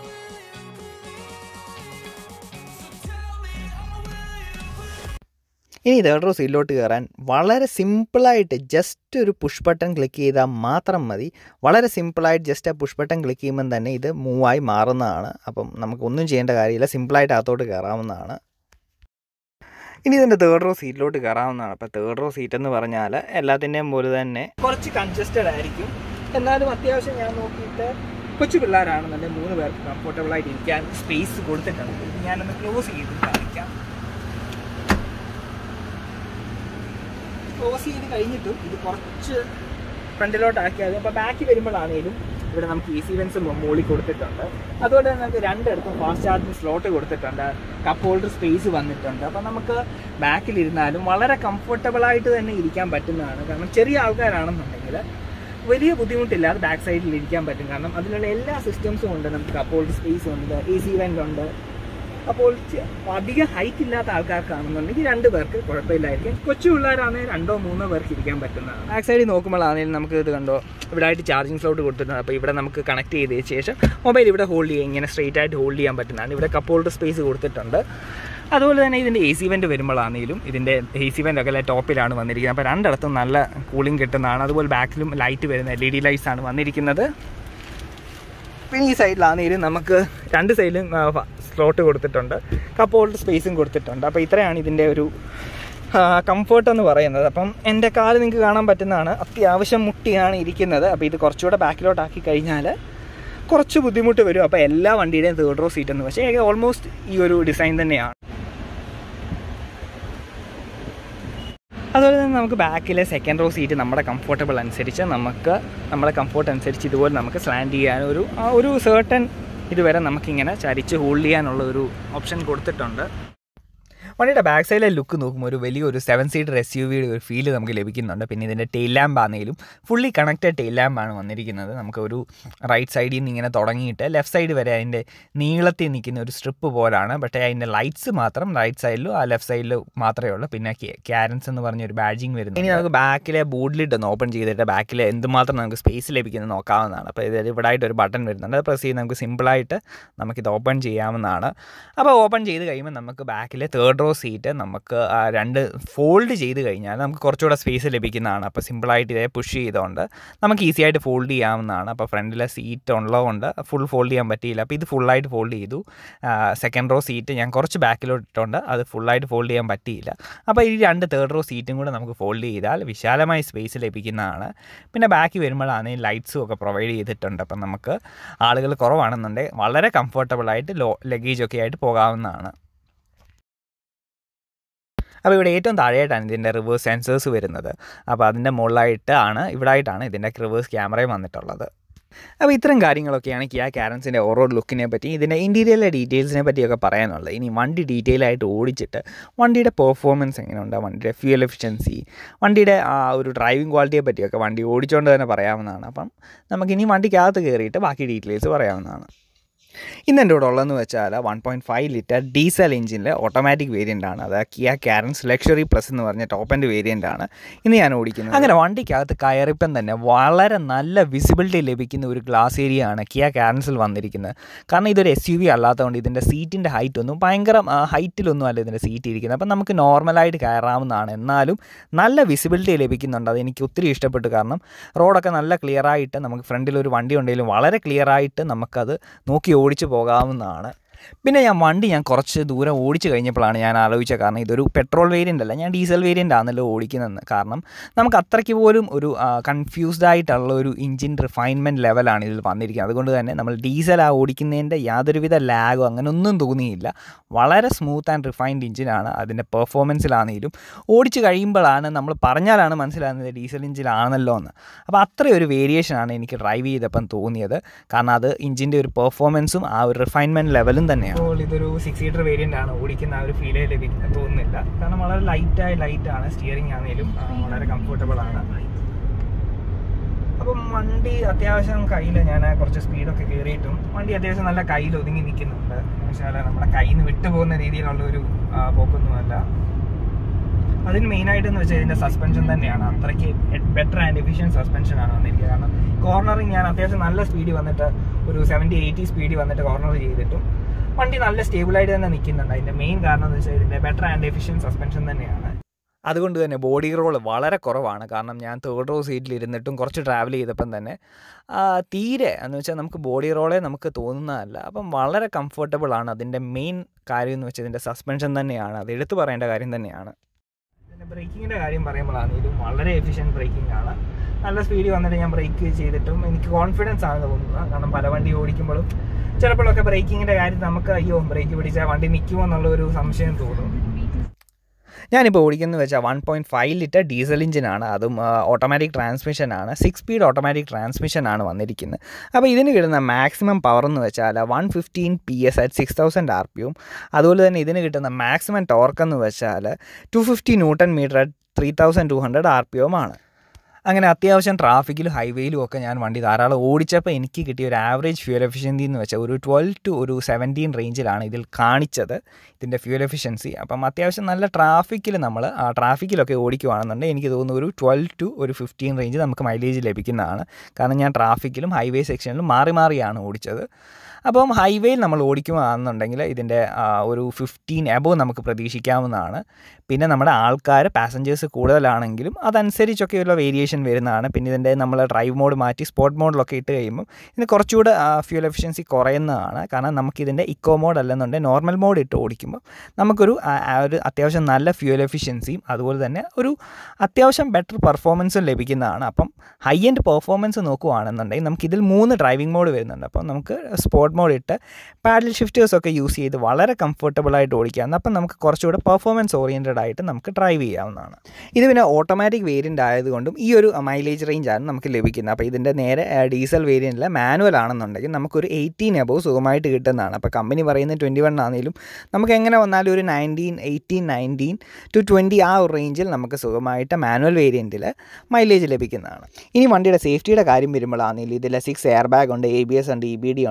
ഇനി തേർഡ് റോ സീറ്റിലോട്ട് കയറാൻ വളരെ സിമ്പിളായിട്ട് ജസ്റ്റ് ഒരു പുഷ് ബട്ടൺ ക്ലിക്ക് ചെയ്താൽ മാത്രം മതി വളരെ സിമ്പിളായിട്ട് ജസ്റ്റ് ആ പുഷ് ബട്ടൺ ക്ലിക്ക് ചെയ്യുമ്പം തന്നെ ഇത് മൂവായി മാറുന്നതാണ് അപ്പം നമുക്ക് ഒന്നും ചെയ്യേണ്ട കാര്യമില്ല സിമ്പിളായിട്ട് അകത്തോട്ട് കയറാവുന്നതാണ് ഇനി ഇതിൻ്റെ തേർഡ് റോ സീറ്റിലോട്ട് കയറാവുന്നതാണ് അപ്പോൾ തേർഡ് റോ സീറ്റ് എന്ന് പറഞ്ഞാൽ എല്ലാത്തിൻ്റെയും പോലെ തന്നെ കുറച്ച് കൺജസ്റ്റഡ് ആയിരിക്കും എന്നാലും അത്യാവശ്യം ഞാൻ നോക്കിയിട്ട് കൊച്ചു പിള്ളേരാണെന്നുണ്ടെങ്കിൽ മൂന്ന് പേർക്ക് കംഫർട്ടബിൾ ആയിട്ട് ഇരിക്കാൻ സ്പേസ് കൊടുത്തിട്ടുണ്ട് ഇത് ഞാനൊന്ന് ക്ലോസ് ചെയ്ത് കാണിക്കാം ക്ലോസ് ചെയ്ത് കഴിഞ്ഞിട്ടും ഇത് കുറച്ച് ഫ്രണ്ടിലോട്ടാക്കിയാൽ അപ്പോൾ ബാക്കിൽ വരുമ്പോഴാണേലും ഇവിടെ നമുക്ക് ഈസി വെൻസ് മുകളിൽ കൊടുത്തിട്ടുണ്ട് അതുകൊണ്ട് തന്നെ നമുക്ക് രണ്ടിടത്തും ഫാസ്റ്റ് ചാർജിങ് സ്ലോട്ട് കൊടുത്തിട്ടുണ്ട് കപ്പ് ഹോൾഡർ സ്പേസ് വന്നിട്ടുണ്ട് അപ്പോൾ നമുക്ക് ബാക്കിലിരുന്നാലും വളരെ കംഫർട്ടബിൾ ആയിട്ട് തന്നെ ഇരിക്കാൻ പറ്റുന്നതാണ് കാരണം ചെറിയ ആൾക്കാരാണെന്നുണ്ടെങ്കിൽ വലിയ ബുദ്ധിമുട്ടില്ലാതെ ബാക്ക് സൈഡിൽ ഇരിക്കാൻ പറ്റും കാരണം അതിലുള്ള എല്ലാ സിസ്റ്റംസും ഉണ്ട് നമുക്ക് കപ്പ് ഹോൾഡർ സ്പേസ് ഉണ്ട് എ സി വെൻ്റ് ഉണ്ട് അപ്പോൾ ചെ- അധികം ഹൈറ്റ് ഇല്ലാത്ത ആൾക്കാർക്കാണെന്നുണ്ടെങ്കിൽ രണ്ട് പേർക്ക് കുഴപ്പമില്ലായിരിക്കും കൊച്ചു പിള്ളേരാണെങ്കിൽ രണ്ടോ മൂന്നോ പേർക്ക് ഇരിക്കാൻ പറ്റുന്നതാണ് ബാക്ക് സൈഡിൽ നോക്കുമ്പോഴാണെങ്കിലും നമുക്ക് ഇത് കണ്ടോ ഇവിടെ ആയിട്ട് ചാർജിങ് സ്ലോട്ട് കൊടുത്തിട്ടുണ്ട് അപ്പോൾ ഇവിടെ നമുക്ക് കണക്ട് ചെയ്തതിന് ശേഷം മൊബൈൽ ഇവിടെ ഹോൾഡ് ചെയ്യാം ഇങ്ങനെ സ്ട്രെയിറ്റ് ആയിട്ട് ഹോൾഡ് ചെയ്യാൻ പറ്റുന്നതാണ് ഇവിടെ കപ്പ് ഹോൾഡർ സ്പേസ് കൊടുത്തിട്ടുണ്ട് അതുപോലെ തന്നെ ഇതിൻ്റെ എ സി വെൻ്റ് വരുമ്പോഴാണെങ്കിലും ഇതിൻ്റെ എ സി വെൻ്റ് ഒക്കെ അല്ലെ ടോപ്പിലാണ് വന്നിരിക്കുന്നത് അപ്പോൾ രണ്ടിടത്തും നല്ല കൂളിംഗ് കിട്ടുന്നതാണ് അതുപോലെ ബാക്കിലും ലൈറ്റ് വരുന്ന എൽ ഇ ഡി ലൈറ്റ്സ് ആണ് വന്നിരിക്കുന്നത് പിന്നെ ഈ സൈഡിലാണെങ്കിലും നമുക്ക് രണ്ട് സൈഡിലും സ്ലോട്ട് കൊടുത്തിട്ടുണ്ട് കപ്പ് ഹോൾഡർ സ്പേസും കൊടുത്തിട്ടുണ്ട് അപ്പോൾ ഇത്രയാണ് ഇതിൻ്റെ ഒരു കംഫർട്ട് എന്ന് പറയുന്നത് അപ്പം എൻ്റെ കാല് നിങ്ങൾക്ക് കാണാൻ പറ്റുന്നതാണ് അത്യാവശ്യം മുട്ടിയാണ് ഇരിക്കുന്നത് അപ്പോൾ ഇത് കുറച്ചുകൂടെ ബാക്കിലോട്ടാക്കി കഴിഞ്ഞാൽ കുറച്ച് ബുദ്ധിമുട്ട് വരും അപ്പോൾ എല്ലാ വണ്ടിയുടെയും തേർഡ് റോ സീറ്റ് എന്ന് പക്ഷേ ഓൾമോസ്റ്റ് ഈ ഒരു ഡിസൈൻ തന്നെയാണ് അതുപോലെ തന്നെ നമുക്ക് ബാക്കിലെ സെക്കൻഡ് റോ സീറ്റ് നമ്മുടെ കംഫർട്ടബിൾ അനുസരിച്ച് നമുക്ക് നമ്മുടെ കംഫർട്ട് അനുസരിച്ച് ഇതുപോലെ നമുക്ക് സ്ലാൻഡ് ചെയ്യാൻ ഒരു ആ ഒരു സേർട്ടൺ ഇതുവരെ നമുക്കിങ്ങനെ ചരിച്ച് ഹോൾഡ് ചെയ്യാനുള്ള ഒരു ഓപ്ഷൻ കൊടുത്തിട്ടുണ്ട് വണ്ടിയുടെ ബാക്ക് സൈഡിലെ ലുക്ക് നോക്കുമ്പോൾ ഒരു വലിയൊരു സെവൻ സീറ്റർ എസ് യു വിയുടെ ഒരു ഫീല് നമുക്ക് ലഭിക്കുന്നുണ്ട് പിന്നെ ഇതിൻ്റെ ടെയിൽ ലാമ്പ് ആണെങ്കിലും ഫുള്ളി കണക്റ്റഡ് ടെയിൽ ലാമ്പാണ് വന്നിരിക്കുന്നത് നമുക്ക് ഒരു റൈറ്റ് സൈഡിൽ നിന്ന് ഇങ്ങനെ തുടങ്ങിയിട്ട് ലെഫ്റ്റ് സൈഡ് വരെ അതിൻ്റെ നീളത്തിൽ നിൽക്കുന്ന ഒരു സ്ട്രിപ്പ് പോലാണ് പക്ഷേ അതിൻ്റെ ലൈറ്റ്സ് മാത്രം റൈറ്റ് സൈഡിലും ആ ലെഫ്റ്റ് സൈഡിലും മാത്രമേ ഉള്ളൂ പിന്നെ ക്യാരൻസ് എന്ന് പറഞ്ഞ ഒരു ബാഡ്ജിങ് വരുന്നു ഇനി നമുക്ക് ബാക്കിലെ ബോർഡിലിട്ട് ഒന്ന് ഓപ്പൺ ചെയ്തിട്ട് ബാക്കിൽ എന്തുമാത്രം നമുക്ക് സ്പേസ് ലഭിക്കുന്നത് നോക്കാവുന്നതാണ് അപ്പോൾ ഇത് ഇവിടെ ആയിട്ട് ഒരു ബട്ടൺ വരുന്നുണ്ട് അത് പ്രസ് ചെയ്ത് നമുക്ക് സിമ്പിളായിട്ട് നമുക്കിത് ഓപ്പൺ ചെയ്യാവുന്നതാണ് അപ്പോൾ ഓപ്പൺ ചെയ്ത് കഴിയുമ്പോൾ നമുക്ക് ബാക്കിലെ തേർഡ് റോ റോ സീറ്റ് നമുക്ക് ആ, രണ്ട് ഫോൾഡ് ചെയ്ത് കഴിഞ്ഞാൽ നമുക്ക് കുറച്ചുകൂടെ സ്പേസ് ലഭിക്കുന്നതാണ് അപ്പോൾ സിമ്പിളായിട്ട് ഇതേ പുഷ് ചെയ്തുകൊണ്ട് നമുക്ക് ഈസി ആയിട്ട് ഫോൾഡ് ചെയ്യാവുന്നതാണ് അപ്പോൾ ഫ്രണ്ടിലെ സീറ്റ് ഉള്ളതുകൊണ്ട് ഫുൾ ഫോൾഡ് ചെയ്യാൻ പറ്റിയില്ല അപ്പോൾ ഇത് ഫുള്ളായിട്ട് ഫോൾഡ് ചെയ്തു സെക്കൻഡ് റോ സീറ്റ് ഞാൻ കുറച്ച് ബാക്കിലോട്ട് ഇട്ടുകൊണ്ട് അത് ഫുള്ളായിട്ട് ഫോൾഡ് ചെയ്യാൻ പറ്റിയില്ല അപ്പോൾ ഈ രണ്ട് തേർഡ് റോ സീറ്റും കൂടെ നമുക്ക് ഫോൾഡ് ചെയ്താൽ വിശാലമായ സ്പേസ് ലഭിക്കുന്നതാണ് പിന്നെ ബാക്കി വരുമ്പോഴാണ് ഈ ലൈറ്റ്സും ഒക്കെ പ്രൊവൈഡ് ചെയ്തിട്ടുണ്ട് അപ്പം നമുക്ക് ആളുകൾ കുറവാണെന്നുണ്ടെങ്കിൽ വളരെ കംഫർട്ടബിളായിട്ട് ലോ ലഗേജൊക്കെ ആയിട്ട് പോകാവുന്നതാണ് അപ്പോൾ ഇവിടെ ഏറ്റവും താഴെയായിട്ടാണ് ഇതിൻ്റെ റിവേഴ്സ് സെൻസേഴ്സ് വരുന്നത് അപ്പോൾ അതിൻ്റെ മുകളിലായിട്ടാണ് ഇവിടെ ആയിട്ടാണ് ഇതിൻ്റെ റിവേഴ്സ് ക്യാമറയും വന്നിട്ടുള്ളത് അപ്പോൾ ഇത്തരം കാര്യങ്ങളൊക്കെയാണ് കിയ കാരൻസിൻ്റെ ഓരോ ലുക്കിനെ പറ്റി ഇതിൻ്റെ ഇൻറ്റീരിയറിലെ ഡീറ്റെയിൽസിനെ പറ്റിയൊക്കെ പറയാനുള്ളത് ഇനി വണ്ടി ഡീറ്റെയിൽ ആയിട്ട് ഓടിച്ചിട്ട് വണ്ടിയുടെ പെർഫോമൻസ് എങ്ങനെയുണ്ട് വണ്ടിയുടെ ഫ്യൂൽ എഫിഷ്യൻസി വണ്ടിയുടെ ആ ഒരു ഡ്രൈവിംഗ് ക്വാളിറ്റിയെ പറ്റിയൊക്കെ വണ്ടി ഓടിച്ചുകൊണ്ട് തന്നെ പറയാവുന്നതാണ് അപ്പം നമുക്കിനി വണ്ടിക്കകത്ത് കയറിയിട്ട് ബാക്കി ഡീറ്റെയിൽസ് പറയാവുന്നതാണ് ഇന്ന് എൻ്റെ കൂടെ ഉള്ളതെന്ന് വെച്ചാൽ one point five litre diesel എഞ്ചിൻ്റെ ഓട്ടോമാറ്റിക് വേരിയൻ്റ് ആണ് അത് കിയ കാരൻസ് ലക്ഷറി പ്ലസ് എന്ന് പറഞ്ഞ ടോപ്പ് ആൻഡ് വേരിയൻ്റ് ആണ് ഇന്ന് ഞാൻ ഓടിക്കുന്നത് അങ്ങനെ വണ്ടിക്കകത്ത് കയറിപ്പം തന്നെ വളരെ നല്ല വിസിബിലിറ്റി ലഭിക്കുന്ന ഒരു ഗ്ലാസ് ഏരിയ ആണ് കിയ കാരൻസിൽ വന്നിരിക്കുന്നത് കാരണം ഇതൊരു എസ് യു വി അല്ലാത്തതുകൊണ്ട് ഇതിൻ്റെ സീറ്റിൻ്റെ ഹൈറ്റ് ഒന്നും ഭയങ്കര ഹൈറ്റിലൊന്നും അല്ല ഇതിൻ്റെ സീറ്റ് ഇരിക്കുന്നത് അപ്പം നമുക്ക് നോർമലായിട്ട് കയറാവുന്നതാണ് എന്നാലും നല്ല വിസിബിലിറ്റി ലഭിക്കുന്നുണ്ട് അത് എനിക്ക് ഒത്തിരി ഇഷ്ടപ്പെട്ടു കാരണം റോഡൊക്കെ നല്ല ക്ലിയർ ആയിട്ട് നമുക്ക് ഫ്രണ്ടിൽ ഒരു വണ്ടി ഉണ്ടെങ്കിലും വളരെ ക്ലിയർ ആയിട്ട് നമുക്കത് നോക്കി ഓടിച്ച് പോകാവുന്നതാണ് പിന്നെ ഞാൻ വണ്ടി ഞാൻ കുറച്ച് ദൂരം ഓടിച്ച് കഴിഞ്ഞപ്പോഴാണ് ഞാൻ ആലോചിച്ചത് കാരണം ഇതൊരു പെട്രോൾ വേരിയൻ്റ് അല്ല ഞാൻ ഡീസൽ വേരിയൻ്റ് ആണല്ലോ ഓടിക്കുന്നതെന്ന് കാരണം നമുക്ക് അത്രയ്ക്ക് പോലും ഒരു കൺഫ്യൂസ്ഡ് ആയിട്ടുള്ള ഒരു എഞ്ചിൻ റിഫൈൻമെൻറ്റ് ലെവലാണ് ഇതിൽ വന്നിരിക്കുന്നത് അതുകൊണ്ട് തന്നെ നമ്മൾ ഡീസൽ ആ ഓടിക്കുന്നതിൻ്റെ യാതൊരുവിധ ലാഗോ അങ്ങനെ ഒന്നും തോന്നിയില്ല വളരെ സ്മൂത്ത് ആൻഡ് റിഫൈൻഡ് എഞ്ചിനാണ് അതിൻ്റെ പെർഫോമൻസിലാണെങ്കിലും ഓടിച്ച് കഴിയുമ്പോഴാണ് നമ്മൾ പറഞ്ഞാലാണ് മനസ്സിലാകുന്നത് ഡീസൽ എഞ്ചിനാണല്ലോ എന്ന് അപ്പോൾ അത്രയും ഒരു വേരിയേഷനാണ് എനിക്ക് ഡ്രൈവ് ചെയ്തപ്പം തോന്നിയത് കാരണം അത് എഞ്ചിൻ്റെ ഒരു പെർഫോമൻസും ആ ഒരു റിഫൈൻമെൻറ്റ് ലെവലും തന്നെയാണ് അപ്പോൾ ഇതൊരു സിക്സ് സീറ്റർ വേരിയൻ്റ് ആണ് ഓടിക്കുന്ന ആ ഒരു ഫീലേ ലഭിക്കുന്ന തോന്നുന്നില്ല കാരണം വളരെ ലൈറ്റായി ലൈറ്റാണ് സ്റ്റിയറിംഗ് ആണെങ്കിലും ആ, വളരെ കംഫർട്ടബിൾ ആണ് അപ്പം വണ്ടി അത്യാവശ്യം കയ്യിൽ ഞാൻ കുറച്ച് സ്പീഡൊക്കെ കയറിയിട്ടും വണ്ടി അത്യാവശ്യം നല്ല കയ്യിൽ ഒതുങ്ങി നിൽക്കുന്നുണ്ട് എന്ന് വെച്ചാൽ നമ്മുടെ കയ്യിൽ നിന്ന് വിട്ടുപോകുന്ന രീതിയിലുള്ള ഒരു ആ, പോക്കൊന്നുമല്ല അതിന് മെയിനായിട്ട് എന്ന് വെച്ചാൽ ഇതിന്റെ സസ്പെൻഷൻ തന്നെയാണ് അത്രയ്ക്ക് ബെറ്റർ ആൻഡ് എഫിഷ്യൻ സസ്പെൻഷൻ ആണ് വന്നിരിക്കുന്നത് കാരണം കോർണറിങ് ഞാൻ അത്യാവശ്യം നല്ല സ്പീഡിൽ വന്നിട്ട് ഒരു സെവൻറ്റി എയ്റ്റി സ്പീഡിൽ വന്നിട്ട് കോർണർ ചെയ്തിട്ടും വണ്ടി നല്ല സ്റ്റേബിളായിട്ട് തന്നെ നിൽക്കുന്നുണ്ട് അതിന്റെ മെയിൻ കാരണം എന്ന് വെച്ചാൽ ഇതിന്റെ ബെറ്റർ ആൻഡ് എഫിഷ്യൻ സസ്പെൻഷൻ തന്നെയാണ് അതുകൊണ്ട് തന്നെ ബോഡി റോൾ വളരെ കുറവാണ് കാരണം ഞാൻ തേർഡ് റോ സീറ്റിൽ ഇരുന്നിട്ടും കുറച്ച് ട്രാവൽ ചെയ്തപ്പം തന്നെ ആ, തീരെ എന്ന് വെച്ചാൽ നമുക്ക് ബോഡി റോളെ നമുക്ക് തോന്നുന്നതല്ല അപ്പം വളരെ കംഫർട്ടബിൾ ആണ് അതിൻ്റെ മെയിൻ കാര്യം എന്ന് വെച്ചാൽ ഇതിൻ്റെ സസ്പെൻഷൻ തന്നെയാണ് അത് എടുത്തു പറയേണ്ട കാര്യം തന്നെയാണ് ഇതിൻ്റെ ബ്രേക്കിങ്ങിൻ്റെ കാര്യം പറയുമ്പോഴാണ് ഇത് വളരെ എഫിഷ്യൻറ്റ് ബ്രേക്കിംഗ് ആണ് നല്ല സ്പീഡിൽ വന്നിട്ട് ഞാൻ ബ്രേക്ക് ചെയ്തിട്ടും എനിക്ക് കോൺഫിഡൻസ് ആണ് തോന്നുന്നത് കാരണം പല വണ്ടി ഓടിക്കുമ്പോഴും ചിലപ്പോഴൊക്കെ ബ്രേക്കിങ്ങിൻ്റെ കാര്യം നമുക്ക് അയ്യോ ബ്രേക്ക് പിടിച്ചാൽ വണ്ടി നിൽക്കുമോ എന്നുള്ള ഒരു സംശയം തോന്നും ഞാനിപ്പോൾ ഓടിക്കുന്നത് വെച്ചാൽ one point five litre diesel എഞ്ചിനാണ് അതും ഓട്ടോമാറ്റിക് ട്രാൻസ്മിഷനാണ് സിക്സ് സ്പീഡ് ഓട്ടോമാറ്റിക് ട്രാൻസ്മിഷനാണ് വന്നിരിക്കുന്നത് അപ്പോൾ ഇതിന് കിട്ടുന്ന മാക്സിമം പവർ എന്ന് വെച്ചാൽ one fifteen P S at six thousand R P യും അതുപോലെ തന്നെ ഇതിന് കിട്ടുന്ന മാക്സിമം ടോർക്ക് എന്ന് വെച്ചാൽ two fifty newton metre at three thousand two hundred R P ആണ് അങ്ങനെ അത്യാവശ്യം ട്രാഫിക്കിലും ഹൈവേയിലും ഒക്കെ ഞാൻ വണ്ടി ധാരാളം ഓടിച്ചപ്പോൾ എനിക്ക് കിട്ടിയ ഒരു ആവറേജ് ഫ്യൂൽ എഫിഷ്യൻസി എന്ന് വെച്ചാൽ ഒരു ട്വൽവ് ടു ഒരു സെവൻറ്റീൻ റേഞ്ചിലാണ് ഇതിൽ കാണിച്ചത് ഇതിൻ്റെ ഫ്യൂൽ എഫിഷ്യൻസി അപ്പം അത്യാവശ്യം നല്ല ട്രാഫിക്കിൽ നമ്മൾ ആ ട്രാഫിക്കിലൊക്കെ ഓടിക്കുവാണെന്നുണ്ടെങ്കിൽ എനിക്ക് തോന്നുന്നു ഒരു ട്വൽവ് ടു ഒരു ഫിഫ്റ്റീൻ റേഞ്ച് നമുക്ക് മൈലേജ് ലഭിക്കുന്നതാണ് കാരണം ഞാൻ ട്രാഫിക്കിലും ഹൈവേ സെക്ഷനിലും മാറി മാറിയാണ് ഓടിച്ചത് അപ്പം ഹൈവേയിൽ നമ്മൾ ഓടിക്കുകയാണെന്നുണ്ടെങ്കിൽ ഇതിൻ്റെ ആ, ഒരു ഫിഫ്റ്റീൻ എബോ നമുക്ക് പ്രതീക്ഷിക്കാവുന്നതാണ് പിന്നെ നമ്മുടെ ആൾക്കാർ പാസഞ്ചേഴ്സ് കൂടുതലാണെങ്കിലും അതനുസരിച്ചൊക്കെയുള്ള വേരിയേഷൻ വരുന്നതാണ് പിന്നെ ഇതിൻ്റെ നമ്മൾ ഡ്രൈവ് മോഡ് മാറ്റി സ്പോർട്ട് മോഡിലൊക്കെ ഇട്ട് കഴിയുമ്പോൾ ഇതിന് കുറച്ചുകൂടെ ഫ്യൂൽ എഫിഷ്യൻസി കുറയുന്നതാണ് കാരണം നമുക്കിതിൻ്റെ ഇക്കോ മോഡ് അല്ലെന്നുണ്ടെങ്കിൽ നോർമൽ മോഡ് ഇട്ട് ഓടിക്കുമ്പോൾ നമുക്കൊരു ആ, ആ ഒരു അത്യാവശ്യം നല്ല ഫ്യൂൽ എഫിഷ്യൻസിയും അതുപോലെ തന്നെ ഒരു അത്യാവശ്യം ബെറ്റർ പെർഫോമൻസും ലഭിക്കുന്നതാണ് അപ്പം ഹൈ എൻഡ് പെർഫോമൻസ് നോക്കുകയാണെന്നുണ്ടെങ്കിൽ നമുക്ക് ഇതിൽ മൂന്ന് ഡ്രൈവിംഗ് മോഡ് വരുന്നുണ്ട് അപ്പം നമുക്ക് സ്പോർട്ട് മോഡ് ഇട്ട് പാഡൽ ഷിഫ്റ്റേഴ്സൊക്കെ യൂസ് ചെയ്ത് വളരെ കംഫർട്ടബിളായിട്ട് ഓടിക്കാവുന്ന അപ്പം നമുക്ക് കുറച്ചുകൂടെ പെർഫോമൻസ് ഓറിയൻറ്റഡ് ആയിട്ട് നമുക്ക് ഡ്രൈവ് ചെയ്യാവുന്നതാണ് ഇത് പിന്നെ ഓട്ടോമാറ്റിക് വേരിയൻ്റ് ആയതുകൊണ്ടും ഈ ഒരു മൈലേജ് റേഞ്ചാണ് നമുക്ക് ലഭിക്കുന്നത് അപ്പോൾ ഇതിൻ്റെ നേരെ ഡീസൽ വേരിയൻറ്റിൽ മാനുവൽ ആണെന്നുണ്ടെങ്കിൽ നമുക്കൊരു എയ്റ്റീൻ എബോവ് സുഖമായിട്ട് കിട്ടുന്നതാണ് അപ്പോൾ കമ്പനി പറയുന്നത് ട്വൻറ്റി വൺ ആണെങ്കിലും നമുക്ക് എങ്ങനെ വന്നാലും ഒരു nineteen eighteen nineteen to twenty ആ ഒരു റേഞ്ചിൽ നമുക്ക് സുഖമായിട്ട് മാനുവൽ വേരിയൻറ്റിൽ മൈലേജ് ലഭിക്കുന്നതാണ് ഇനി വണ്ടിയുടെ സേഫ്റ്റിയുടെ കാര്യം വരുമ്പോഴാണെങ്കിൽ ഇതിൽ സിക്സ് എയർ ബാഗ് ഉണ്ട് എ ബി എസ് ഉണ്ട് ഇ ബി ഡി ഉണ്ട് hill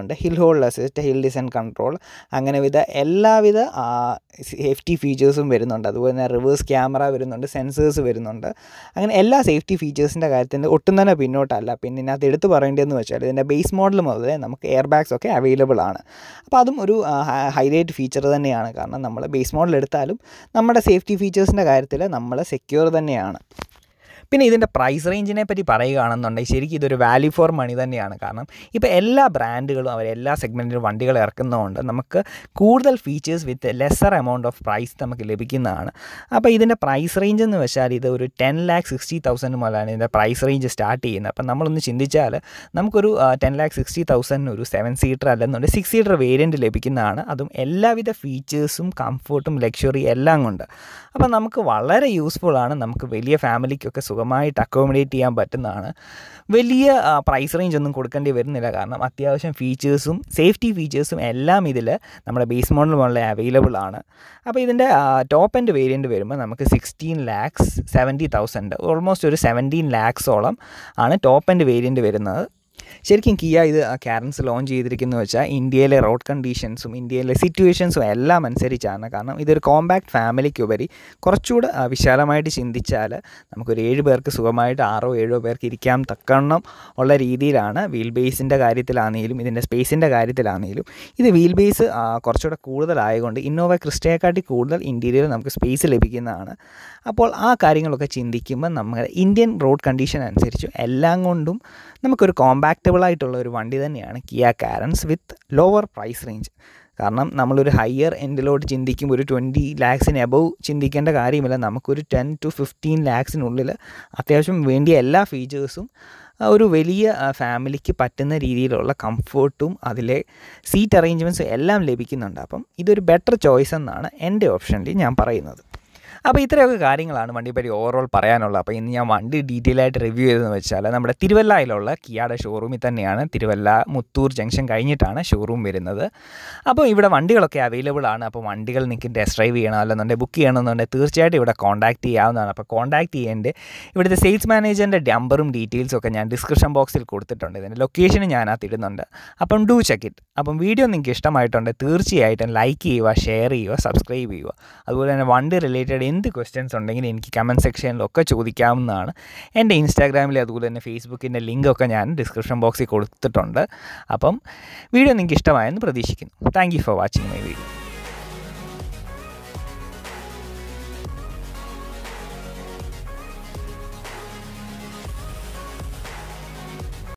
hold assist hill descent control അങ്ങനെ വിധ എല്ലാവിധ സേഫ്റ്റി ഫീച്ചേഴ്സും വരുന്നുണ്ട് അതുപോലെ തന്നെ റിവേഴ്സ് ക്യാമറ വരുന്നുണ്ട് സെൻസേഴ്സ് വരുന്നുണ്ട് അങ്ങനെ എല്ലാ സേഫ്റ്റി ഫീച്ചേഴ്സിൻ്റെ കാര്യത്തിൽ ഒട്ടും തന്നെ പിന്നോട്ടല്ല പിന്നെ ഇതിനകത്ത് എടുത്തു പറയേണ്ടതെന്ന് വെച്ചാൽ ഇതിൻ്റെ ബേസ് മോഡൽ മുതൽ നമുക്ക് എയർ ബാഗ്സ് ഒക്കെ അവൈലബിൾ ആണ് അപ്പോൾ അതും ഒരു ഹൈലൈറ്റ് ഫീച്ചർ തന്നെയാണ് കാരണം നമ്മൾ ബേസ് മോഡൽ എടുത്താലും നമ്മുടെ സേഫ്റ്റി ഫീച്ചേഴ്സിൻ്റെ കാര്യത്തിൽ നമ്മൾ സെക്യൂർ തന്നെയാണ് പിന്നെ ഇതിൻ്റെ പ്രൈസ് റേഞ്ചിനെ പറ്റി പറയുകയാണെന്നുണ്ടെങ്കിൽ ശരിക്കും ഇതൊരു വാല്യൂ ഫോർ മണി തന്നെയാണ് കാരണം ഇപ്പോൾ എല്ലാ ബ്രാൻഡുകളും അവർ എല്ലാ സെഗ്മെൻറ്റിലും വണ്ടികൾ ഇറക്കുന്നതുകൊണ്ട് നമുക്ക് കൂടുതൽ features with lesser amount of price നമുക്ക് ലഭിക്കുന്നതാണ് അപ്പോൾ ഇതിൻ്റെ പ്രൈസ് റേഞ്ച് എന്ന് വെച്ചാൽ ഇത് ഒരു ടെൻ ലാക്ക് സിക്സ്റ്റി തൗസൻഡ് മുതലാണ് ഇതിൻ്റെ പ്രൈസ് റേഞ്ച് സ്റ്റാർട്ട് ചെയ്യുന്നത് അപ്പം നമ്മളൊന്ന് ചിന്തിച്ചാൽ നമുക്കൊരു ടെൻ ലാക്ക് സിക്സ്റ്റി തൗസൻഡിന് ഒരു സെവൻ സീറ്റർ അല്ലെന്നുണ്ടെങ്കിൽ സിക്സ് സീറ്റർ വേരിയൻറ്റ് ലഭിക്കുന്നതാണ് അതും എല്ലാവിധ ഫീച്ചേഴ്സും കംഫർട്ടും ലക്ഷറി എല്ലാം കൊണ്ട് അപ്പോൾ നമുക്ക് വളരെ യൂസ്ഫുൾ ആണ് നമുക്ക് വലിയ ഫാമിലിക്കൊക്കെ സുഖമായിട്ട് അക്കോമഡേറ്റ് ചെയ്യാൻ പറ്റുന്നതാണ് വലിയ പ്രൈസ് റേഞ്ച് ഒന്നും കൊടുക്കേണ്ടി വരുന്നില്ല കാരണം അത്യാവശ്യം ഫീച്ചേഴ്സും സേഫ്റ്റി ഫീച്ചേഴ്സും എല്ലാം ഇതിൽ നമ്മുടെ ബേസ് മോഡൽ മുകളിൽ അവൈലബിൾ ആണ് അപ്പോൾ ഇതിൻ്റെ ടോപ്പ് എൻഡ് വേരിയൻറ്റ് വരുമ്പോൾ നമുക്ക് sixteen lakhs seventy thousand almost ഒരു സെവൻറ്റീൻ ലാക്സോളം ആണ് ടോപ്പ് എൻഡ് വേരിയൻറ്റ് വരുന്നത് ശരിക്കും കിയ ഇത് കാരൻസ് ലോഞ്ച് ചെയ്തിരിക്കുന്നത് വെച്ചാൽ ഇന്ത്യയിലെ റോഡ് കണ്ടീഷൻസും ഇന്ത്യയിലെ സിറ്റുവേഷൻസും എല്ലാം അനുസരിച്ചാണ് കാരണം ഇതൊരു കോമ്പാക്ട് ഫാമിലിക്കുപരി കുറച്ചുകൂടെ ആ, വിശാലമായിട്ട് ചിന്തിച്ചാൽ നമുക്കൊരു ഏഴ് പേർക്ക് സുഖമായിട്ട് ആറോ ഏഴോ പേർക്ക് ഇരിക്കാൻ തക്കവണ്ണം ഉള്ള രീതിയിലാണ് വീൽ ബേസിൻ്റെ കാര്യത്തിലാണെങ്കിലും ഇതിൻ്റെ സ്പേസിൻ്റെ കാര്യത്തിലാണെങ്കിലും ഇത് വീൽ ബേസ് കുറച്ചുകൂടെ കൂടുതലായതുകൊണ്ട് ഇന്നോവ ക്രിസ്റ്റയെക്കാട്ടി കൂടുതൽ ഇൻറ്റീരിയർ നമുക്ക് സ്പേസ് ലഭിക്കുന്നതാണ് അപ്പോൾ ആ കാര്യങ്ങളൊക്കെ ചിന്തിക്കുമ്പോൾ നമ്മുടെ ഇന്ത്യൻ റോഡ് കണ്ടീഷൻ അനുസരിച്ചും എല്ലാം കൊണ്ടും നമുക്കൊരു കോമ്പാക്റ്റബിൾ ആയിട്ടുള്ള ഒരു വണ്ടി തന്നെയാണ് Kia Carens with lower price range കാരണം നമ്മളൊരു ഹയർ എൻഡിലോട്ട് ചിന്തിക്കുമ്പോൾ ഒരു ട്വൻറ്റി ലാക്സിന് എബവ് ചിന്തിക്കേണ്ട കാര്യമില്ല നമുക്കൊരു ടെൻ ടു ഫിഫ്റ്റീൻ ലാക്സിനുള്ളിൽ അത്യാവശ്യം വേണ്ടിയ എല്ലാ ഫീച്ചേഴ്സും ആ, ഒരു വലിയ ആ, ഫാമിലിക്ക് പറ്റുന്ന രീതിയിലുള്ള കംഫർട്ടും അതിലെ സീറ്റ് അറേഞ്ച്മെൻറ്റ്സും എല്ലാം ലഭിക്കുന്നുണ്ട് അപ്പം ഇതൊരു ബെറ്റർ ചോയ്സ് എന്നാണ് എൻ്റെ ഓപ്ഷനിൽ ഞാൻ പറയുന്നത് അപ്പോൾ ഇത്രയൊക്കെ കാര്യങ്ങളാണ് വണ്ടിയെപ്പറ്റി ഓവറോൾ പറയാനുള്ളത് അപ്പോൾ ഇന്ന് ഞാൻ വണ്ടി ഡീറ്റെയിൽ ആയിട്ട് റിവ്യൂ ചെയ്തതെന്ന് വെച്ചാൽ നമ്മുടെ തിരുവല്ലയിലുള്ള കിയാടെ ഷോറൂമിൽ തന്നെയാണ് തിരുവല്ല മുത്തൂർ ജംഗ്ഷൻ കഴിഞ്ഞിട്ടാണ് ഷോറൂം വരുന്നത് അപ്പോൾ ഇവിടെ വണ്ടികളൊക്കെ അവൈലബിൾ ആണ് അപ്പോൾ വണ്ടികൾ നിങ്ങൾക്ക് ടെസ്റ്റ് ഡ്രൈവ് ചെയ്യണം അല്ലെന്നുണ്ടെങ്കിൽ ബുക്ക് ചെയ്യണമെന്നുണ്ടെങ്കിൽ തീർച്ചയായിട്ടും ഇവിടെ കോൺടാക്ട് ചെയ്യാവുന്നതാണ് അപ്പോൾ കോൺടാക്ട് ചെയ്യേണ്ട ഇവിടുത്തെ സെയിൽസ് മാനേജറിൻ്റെ നമ്പറും ഡീറ്റെയിൽസും ഒക്കെ ഞാൻ ഡിസ്ക്രിപ്ഷൻ ബോക്സിൽ കൊടുത്തിട്ടുണ്ട് ഇതിൻ്റെ ലൊക്കേഷനും ഞാൻ അതിനകത്ത് ഇടുന്നുണ്ട് അപ്പം ഡു ചെക്ക് ഇറ്റ് അപ്പം വീഡിയോ നിങ്ങൾക്ക് ഇഷ്ടമായിട്ടുണ്ട് തീർച്ചയായിട്ടും ലൈക്ക് ചെയ്യുക ഷെയർ ചെയ്യുക സബ്സ്ക്രൈബ് ചെയ്യുക അതുപോലെ തന്നെ വണ്ടി റിലേറ്റഡ് എന്ത് ക്വസ്റ്റ്യൻസ് ഉണ്ടെങ്കിലും എനിക്ക് കമൻറ്റ് സെക്ഷനിലൊക്കെ ചോദിക്കാവുന്നതാണ് എൻ്റെ ഇൻസ്റ്റാഗ്രാമിൽ അതുപോലെ തന്നെ ഫേസ്ബുക്കിൻ്റെ ലിങ്കൊക്കെ ഞാൻ ഡിസ്ക്രിപ്ഷൻ ബോക്സിൽ കൊടുത്തിട്ടുണ്ട് അപ്പം വീഡിയോ നിങ്ങൾക്ക് ഇഷ്ടമായെന്ന് പ്രതീക്ഷിക്കുന്നു thank you for watching my video